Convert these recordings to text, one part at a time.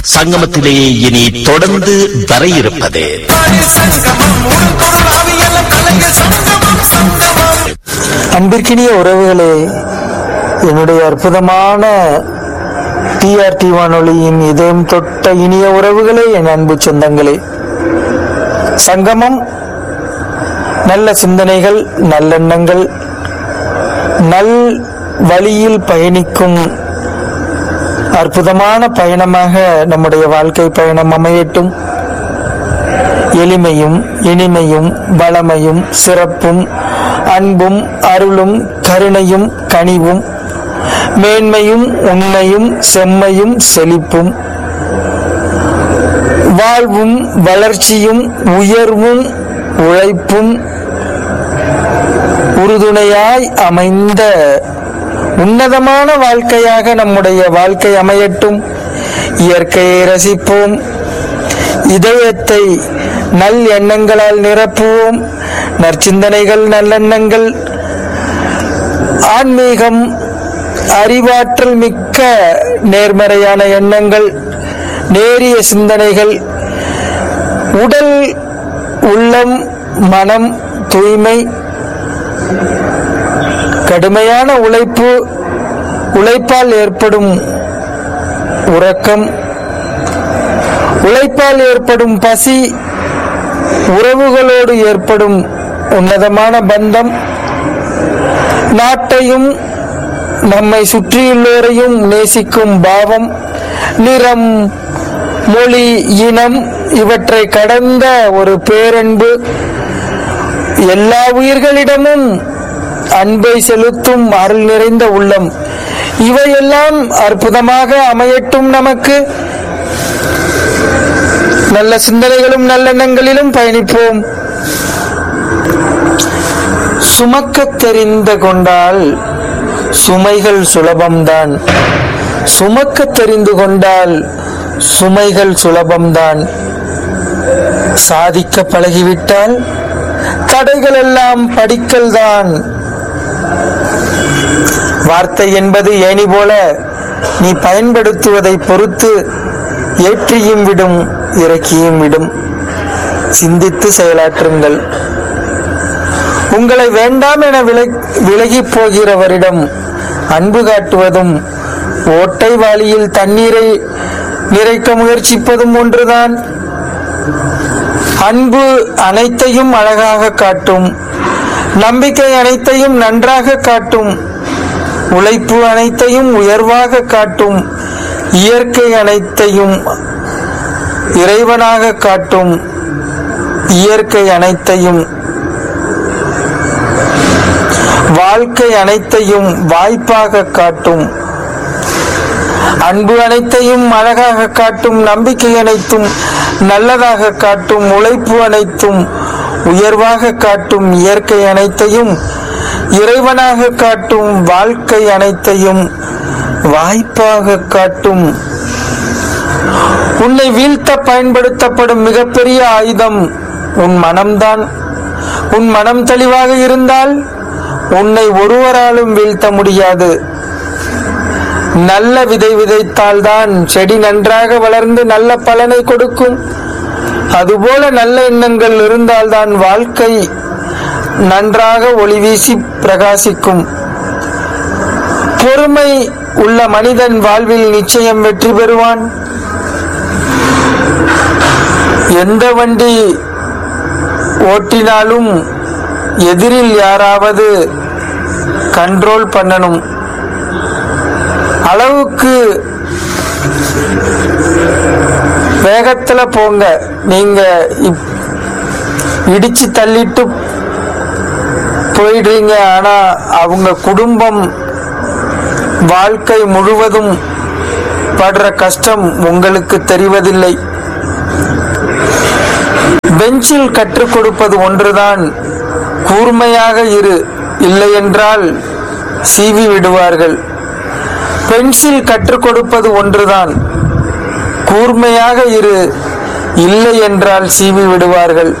சங்கமத்திலே இனி தொடர்ந்து வர இருப்பது சங்கமம் உடன் பொருள் ஆவியெல்லாம் கலங்க சங்கமம் சங்கமம் அன்பிற்கினிய உறவுகளே என்னுடைய அற்புதமான டிஆர்டி வானொலியின் இதயம் தொட்ட இனிய உறவுகளே என் அன்பு சொந்தங்களே சங்கமம் நல்ல சிந்தனைகள் நல்லெண்ணங்கள் நல் வழியில் பயணிக்கும் அற்புதமான பயணமாக நம்முடைய வாழ்க்கை பயணம் அமையட்டும் எளிமையும் இனிமையும் வளமையும் சிறப்பும் அன்பும் அருளும் கருணையும் கனிவும் மேன்மையும் உண்மையும் செம்மையும் செழிப்பும் வாழ்வும் வளர்ச்சியும் உயர்வும் உழைப்பும் உறுதுணையாய் அமைந்த உன்னதமான வாழ்க்கையாக நம்முடைய வாழ்க்கை அமையட்டும் இயற்கையை ரசிப்போம் இதயத்தை நல் எண்ணங்களால் நிரப்புவோம் நற்சிந்தனைகள் நல்லெண்ணங்கள் ஆன்மீகம் அறிவாற்றல் மிக்க நேர்மறையான எண்ணங்கள் நேரிய சிந்தனைகள் உடல் உள்ளம் மனம் தூய்மை கடுமையான உழைப்பு உழைப்பால் ஏற்படும் உறக்கம் உழைப்பால் ஏற்படும் பசி உறவுகளோடு ஏற்படும் உன்னதமான பந்தம் நாட்டையும் நம்மை சுற்றியுள்ளோரையும் நேசிக்கும் பாவம் நிறம் மொழி இனம் இவற்றை கடந்த ஒரு பேரன்பு எல்லா உயிர்களிடமும் அன்பை செலுத்தும் அருள் நிறைந்த உள்ளம் இவையெல்லாம் அற்புதமாக அமையட்டும் நமக்கு நல்ல சிந்தனைகளும் நல்லெண்ணங்களிலும் பயணிப்போம் சுமக்க தெரிந்து கொண்டால் சுமைகள் சுலபம்தான் சுமக்க தெரிந்து கொண்டால் சுமைகள் சுலபம்தான் சாதிக்க பழகிவிட்டால் தடைகள் எல்லாம் படிக்கல்தான் வார்த்தை என்பது ஏணி போல நீ பயன்படுத்துவதை பொறுத்து ஏற்றியும் விடும் இறக்கியும் விடும் சிந்தித்து செயலாற்றுங்கள் உங்களை வேண்டாம் என விலகி போகிறவரிடம் அன்பு காட்டுவதும் ஓட்டை வாளியில் தண்ணீரை நிறைக்க முயற்சிப்பதும் ஒன்றுதான் அன்பு அனைத்தையும் அழகாக காட்டும் நம்பிக்கை அனைத்தையும் நன்றாக காட்டும் உழைப்பு அனைத்தையும் உயர்வாக காட்டும் இயற்கை அனைத்தையும் இறைவனாக காட்டும் இயற்கை அனைத்தையும் வாழ்க்கை அனைத்தையும் வாய்ப்பாக காட்டும் அன்பு அனைத்தையும் அழகாக காட்டும் நம்பிக்கை அனைத்தும் நல்லதாக காட்டும் உழைப்பு அனைத்தும் உயர்வாக காட்டும் இயற்கை அனைத்தையும் இறைவனாக காட்டும் வாழ்க்கை அனைத்தையும் வாய்ப்பாக காட்டும் உன்னை வீழ்த்த பயன்படுத்தப்படும் மிகப்பெரிய ஆயுதம் உன் மனம்தான் உன் மனம் தெளிவாக இருந்தால் உன்னை ஒருவராலும் வீழ்த்த முடியாது நல்ல விதை விதைத்தால்தான் செடி நன்றாக வளர்ந்து நல்ல பலனை கொடுக்கும் அதுபோல நல்ல எண்ணங்கள் இருந்தால்தான் வாழ்க்கை நன்றாக ஒளி வீசி பிரகாசிக்கும் பொறுமை உள்ள மனிதன் வாழ்வில் நிச்சயம் வெற்றி பெறுவான் எந்த வண்டி ஓட்டினாலும் எதிரில் யாராவது கண்ட்ரோல் பண்ணணும் அளவுக்கு வேகத்துல போங்க நீங்க இப்- இடிச்சு தள்ளிட்டு போயிடுறீங்க ஆனா அவங்க குடும்பம் வாழ்க்கை முழுவதும் படுற கஷ்டம் உங்களுக்கு தெரிவதில்லை பெஞ்சில் கற்றுக் கொடுப்பது ஒன்றுதான் கூர்மையாக இரு இல்லையென்றால் சீவி விடுவார்கள் பென்சில் கற்றுக் கொடுப்பது ஒன்றுதான் கூர்மையாக இரு இல்லை என்றால் சீவி விடுவார்கள்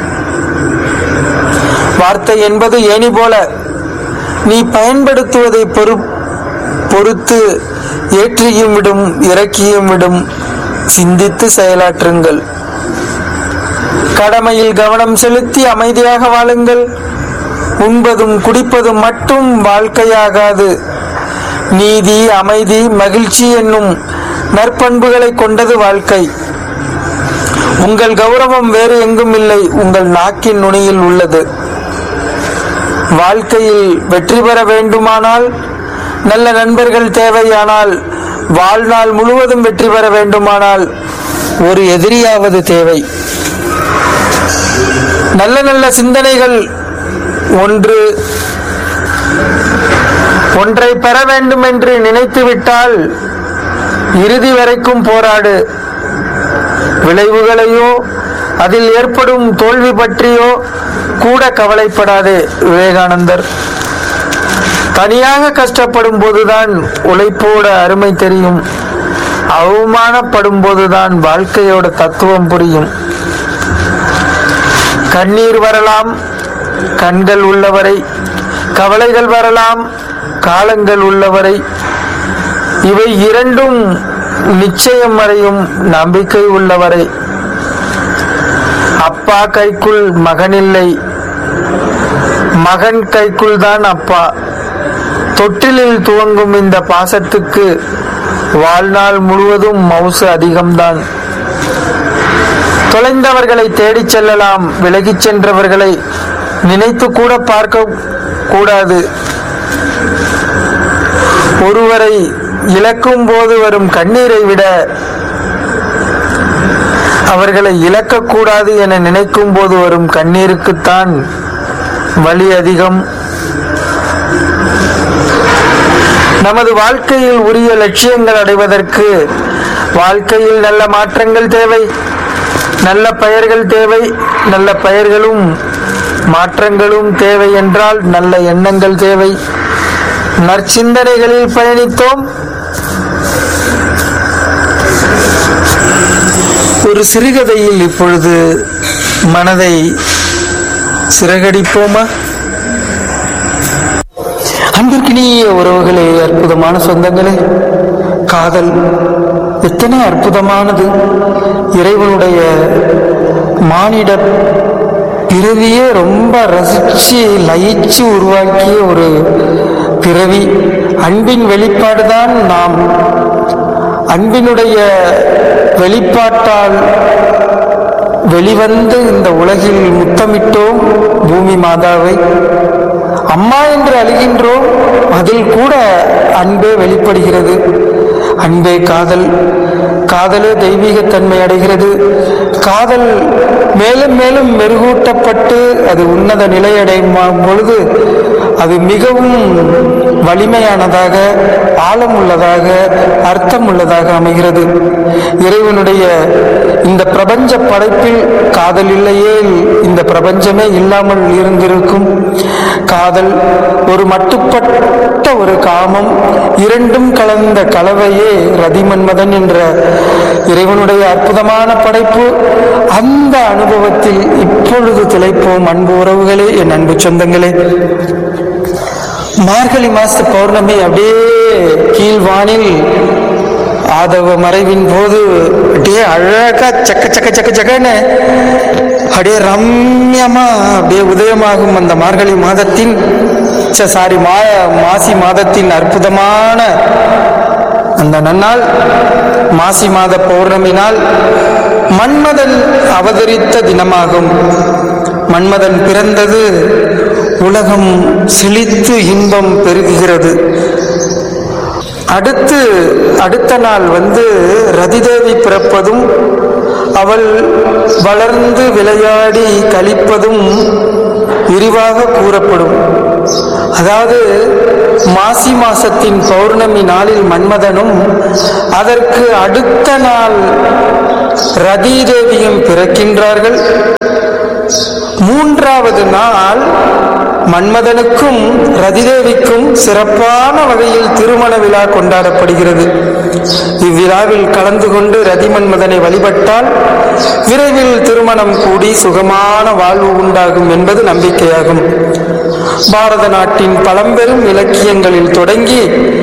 வார்த்தை என்பது ஏணி போல நீ பயன்படுத்துவதை பொறு பொறுத்து ஏற்றியும் விடும் இறக்கியும் விடும் சிந்தித்து செயலாற்றுங்கள் கடமையில் கவனம் செலுத்தி அமைதியாக வாழுங்கள் உண்பதும் குடிப்பதும் மட்டும் வாழ்க்கையாகாது நீதி அமைதி மகிழ்ச்சி என்னும் நற்பண்புகளை கொண்டது வாழ்க்கை உங்கள் கௌரவம் வேறு எங்கும் இல்லை உங்கள் நாக்கின் நுனியில் உள்ளது வாழ்க்கையில் வெற்றி பெற வேண்டுமானால் நல்ல நண்பர்கள் தேவையானால் வாழ்நாள் முழுவதும் வெற்றி பெற வேண்டுமானால் ஒரு எதிரியாவது தேவை நல்ல நல்ல சிந்தனைகள் ஒன்று ஒன்றை பெற வேண்டும் என்று நினைத்துவிட்டால் இறுதி வரைக்கும் போராடு விளைவுகளையோ அதில் ஏற்படும் தோல்வி பற்றியோ கூட கவலைப்படாதே விவேகானந்தர் தனியாக கஷ்டப்படும் போதுதான் உழைப்போட அருமை தெரியும் அவமானப்படும் போதுதான் வாழ்க்கையோட தத்துவம் புரியும் கண்ணீர் வரலாம் கண்கள் உள்ளவரை கவலைகள் வரலாம் காலங்கள் உள்ளவரை இவை இரண்டும் நிச்சயம் வரையும் நம்பிக்கை உள்ளவரை அப்பா கைக்குள் மகன் இல்லை மகன் கைக்குள் தான் அப்பா தொட்டிலில் துவங்கும் இந்த பாசத்துக்கு வாழ்நாள் முழுவதும் மவுசு அதிகம்தான் தொலைந்தவர்களை தேடிச் செல்லலாம் விலகிச் சென்றவர்களை நினைத்து கூட பார்க்க கூடாது ஒருவரை இழக்கும் போது வரும் கண்ணீரை விட அவர்களை இழக்கக்கூடாது என நினைக்கும் போது வரும் கண்ணீருக்குத்தான் வலி அதிகம் நமது வாழ்க்கையில் உரிய லட்சியங்கள் அடைவதற்கு வாழ்க்கையில் நல்ல மாற்றங்கள் தேவை நல்ல பெயர்கள் தேவை நல்ல பெயர்களும் மாற்றங்களும் தேவை என்றால் நல்ல எண்ணங்கள் தேவை நற்சிந்தனைகளில் பயணித்தோம் ஒரு சிறுகதையில் இப்பொழுது மனதை சிறகடிப்போமா அன்பிற்கினிய உறவுகளே அற்புதமான சொந்தங்களே காதல் எத்தனை அற்புதமானது இறைவனுடைய மானிட பிறவியே ரொம்ப ரசிச்சு லயிச்சு உருவாக்கிய ஒரு பிறவி அன்பின் வெளிப்பாடுதான் நாம் அன்பினுடைய வெளிப்பாட்டால் வெளிவந்து இந்த உலகில் முத்தமிட்டோம் பூமி மாதாவை அம்மா என்று அழுகின்றோம் அதில் கூட அன்பே வெளிப்படுகிறது அன்பே காதல் காதலே தெய்வீகத்தன்மை அடைகிறது காதல் மேலும் மேலும் மெருகூட்டப்பட்டு அது உன்னத நிலையடையும் பொழுது அது மிகவும் வலிமையானதாக ஆழம் உள்ளதாக அர்த்தம் உள்ளதாக அமைகிறது இறைவனுடைய இந்த பிரபஞ்ச படைப்பில் காதல் இல்லையே இந்த பிரபஞ்சமே இல்லாமல் இருந்திருக்கும் காதல் ஒரு மட்டுப்பட்ட ஒரு காமம் இரண்டும் கலந்த கலவையே ரதிமன்மதன் என்ற இறைவனுடைய அற்புதமான படைப்பு அந்த அனுபவத்தில் இப்பொழுது திளைப்போம் அன்பு உறவுகளே என் அன்பு சொந்தங்களே மார்கழி மாச பௌர்ணமி அப்படியே கீழ்வானில் ஆதவ மறைவின் போது அப்படியே அழகா சக்க சக்க சக்க சக்கன்னு அப்படியே ரம்யமா அப்படியே உதயமாகும் அந்த மார்கழி மாதத்தின் சாரி மா மாசி மாதத்தின் அற்புதமான அந்த நன்னாள் மாசி மாத பௌர்ணமி நாள் மன்மதன் அவதரித்த தினமாகும் மன்மதன் பிறந்தது உலகம் செழித்து இன்பம் பெருகுகிறது அடுத்து அடுத்த நாள் வந்து ரதிதேவி பிறப்பதும் அவள் வளர்ந்து விளையாடி கழிப்பதும் விரிவாக கூறப்படும் அதாவது மாசி மாசத்தின் பௌர்ணமி நாளில் மன்மதனும் அதற்கு அடுத்த நாள் ரதிதேவியும் பிறக்கின்றார்கள் மூன்றாவது நாள் மன்மதனுக்கும் ரதிதேவிக்கும் சிறப்பான வகையில் திருமண விழா கொண்டாடப்படுகிறது இவ்விழாவில் கலந்து கொண்டு ரதி மன்மதனை வழிபட்டால் விரைவில் திருமணம் கூடி சுகமான வாழ்வு உண்டாகும் என்பது நம்பிக்கையாகும் பாரத நாட்டின் பழம்பெரும் இலக்கியங்களில் தொடங்கி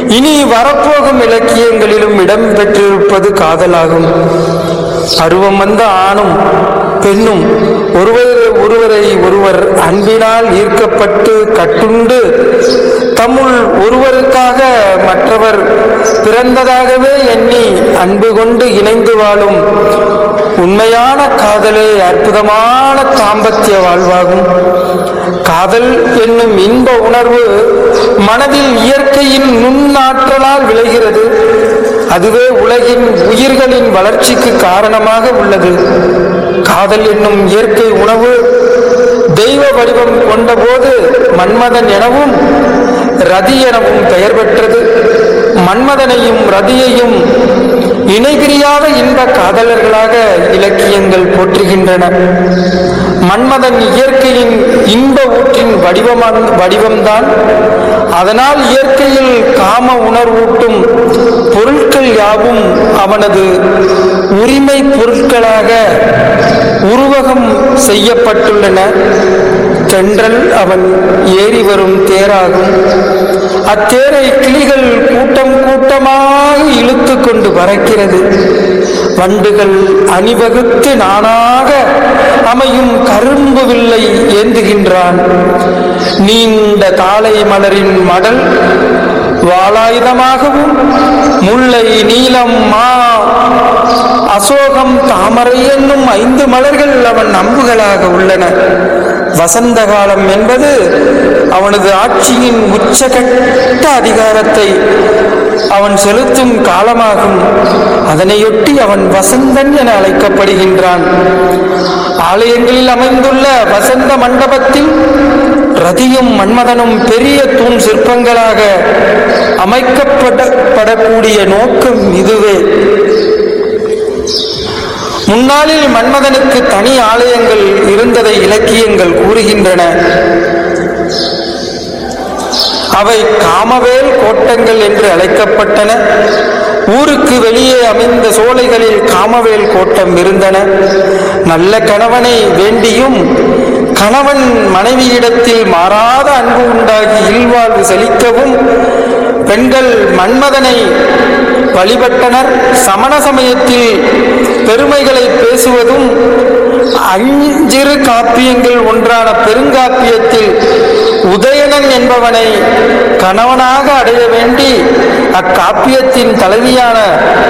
இனி வரப்போகும் இலக்கியங்களிலும் இடம்பெற்றிருப்பது காதலாகும் பருவம் வந்த ஆணும் பெண்ணும் ஒருவர் ஒருவரை ஒருவர் அன்பினால் ஈர்க்கப்பட்டு கட்டுண்டு தம்முள் ஒருவருக்காக மற்றவர் பிறந்ததாகவே எண்ணி அன்பு கொண்டு இணைந்து வாழும் உண்மையான காதலே அற்புதமான தாம்பத்திய வாழ்வாகும் காதல் என்னும் இன்ப உணர்வு மனதில் இயற்கையின் நுண்ணாற்றலால் விளைகிறது அதுவே உலகின் உயிர்களின் வளர்ச்சிக்கு காரணமாக உள்ளது காதல் என்னும் இயற்கை உணவு தெய்வ வடிவம் கொண்டபோது மன்மதன் எனவும் ரதி எனவும் பெயர் பெற்றது மன்மதனையும் ரதியையும் இணைபிரியாத இன்ப காதலர்களாக இலக்கியங்கள் போற்றுகின்றன மன்மதன் இயற்கையின் இன்ப ஊற்றின் வடிவமான வடிவம்தான் அதனால் இயற்கையில் காம உணர்வூட்டும் பொருட்கள் யாவும் அவனது உரிமை பொருட்களாக உருவகம் செய்யப்பட்டுள்ளன தென்றல் அவன் ஏறி வரும் தேராகும் அத்தேரை கிளிகள் கூட்டம் கூட்டமாக இழுத்து கொண்டு பறக்கிறது வண்டுகள் அணிவகுத்து நானாக அமையும் கரும்பு வில்லை ஏந்துகின்றான் நீண்ட தாளை மலரின் மடல் வாளாயுதமாகவும் முல்லை நீலம் மா அசோகம் தாமரை என்னும் ஐந்து மலர்கள் அவன் அம்புகளாக உள்ளன வசந்த காலம் என்பது அவனது ஆட்சியின் உச்சகட்ட அதிகாரத்தை அவன் செலுத்தும் காலமாகும் அதனையொட்டி அவன் வசந்தன் என அழைக்கப்படுகின்றான் ஆலயங்களில் அமைந்துள்ள வசந்த மண்டபத்தில் ரதியும் மன்மதனும் பெரிய தூண் சிற்பங்களாக அமைக்கப்படப்படக்கூடிய நோக்கம் இதுவே முன்னாளில் மன்மதனுக்கு தனி ஆலயங்கள் இருந்ததை இலக்கியங்கள் கூறுகின்றன அவை காமவேல் கோட்டங்கள் என்று அழைக்கப்பட்டன ஊருக்கு வெளியே அமைந்த சோலைகளில் காமவேல் கோட்டம் இருந்தன நல்ல கணவனை வேண்டியும் கணவன் மனைவியிடத்தில் மாறாத அன்பு உண்டாகி இல்வாழ்வு செழிக்கவும் பெண்கள் மன்மதனை வழிபட்டனர் சமண சமயத்தில் பெருமைகளை பேசுவதும் அஞ்சிறு காப்பியங்கள் ஒன்றான பெருங்காப்பியத்தில் உதயணன் என்பவனை கணவனாக அடைய வேண்டி அக்காப்பியத்தின் தலைவியான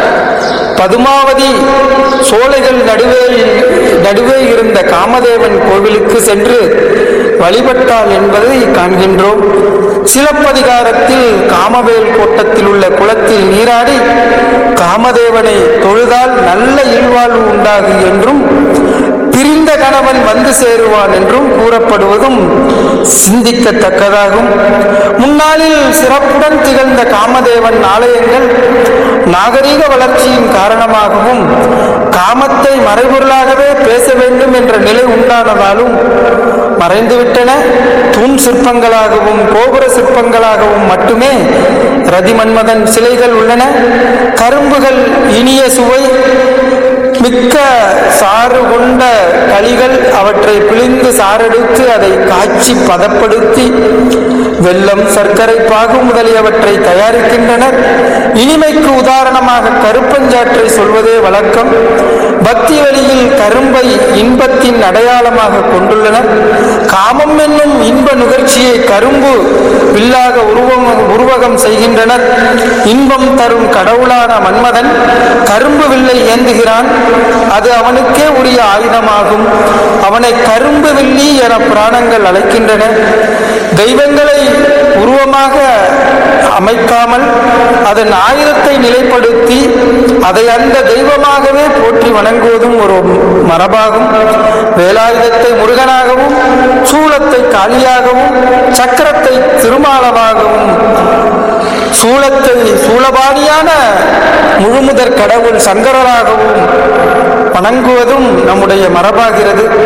பதுமாவதி சோலைகள் நடுவே நடுவே இருந்த காமதேவன் கோவிலுக்கு சென்று வழிபட்டாள் என்பதை காண்கின்றோம் சிலப்பதிகாரத்தில் காமவேல் கோட்டத்தில் உள்ள குளத்தில் நீராடி காமதேவனை தொழுதால் நல்ல இல்வாழ்வு உண்டாகு என்றும் பிரிந்த கணவன் வந்து சேருவான் என்றும் கூறப்படுவதும் சிந்திக்கத்தக்கதாகும் முன்னாளில் சிறப்புடன் திகழ்ந்த காமதேவன் ஆலயங்கள் நாகரீக வளர்ச்சியின் காரணமாகவும் காமத்தை மறைபொருளாகவே பேச வேண்டும் என்ற நிலை உண்டானதாலும் மறைந்துவிட்டன தூண் சிற்பங்களாகவும் கோபுர சிற்பங்களாகவும் மட்டுமே ரதிமன்மதன் சிலைகள் உள்ளன கரும்புகள் இனிய சுவை மிக்க சாறு கொண்ட களிகள் அவற்றை பிழிந்து சாரெடுத்து அதை காய்ச்சி பதப்படுத்தி வெல்லம் சர்க்கரை பாகு முதலியவற்றை தயாரிக்கின்றனர் இனிமைக்கு உதாரணமாக கருப்பஞ்சாற்றை சொல்வதே வழக்கம் பக்தி வழியில் கரும்பை இன்பத்தின் அடையாளமாக கொண்டுள்ளனர் காமம் என்னும் இன்ப நுகர்ச்சியை கரும்பு வில்லாக உருவம் உருவகம் செய்கின்றனர் இன்பம் தரும் கடவுளான மன்மதன் கரும்பு வில்லை ஏந்துகிறான் அது அவனுக்கே உரிய ஆயுதமாகும் அவனை கரும்பு வில்லி என புராணங்கள் அழைக்கின்றன தெய்வங்களை உருவமாக அமைக்காமல் அதன் ஆயுதத்தை நிலைப்படுத்தி அதை அந்த தெய்வமாகவே போற்றி வணங்குவதும் ஒரு மரபாகும் வேலாயுதத்தை முருகனாகவும் சூலத்தை காளியாகவும் சக்கரத்தை திருமாலமாகவும் சூலத்தை சூலபாணியான முழுமுதற் கடவுள் சங்கரராகவும் வணங்குவதும் நம்முடைய மரபாகிறது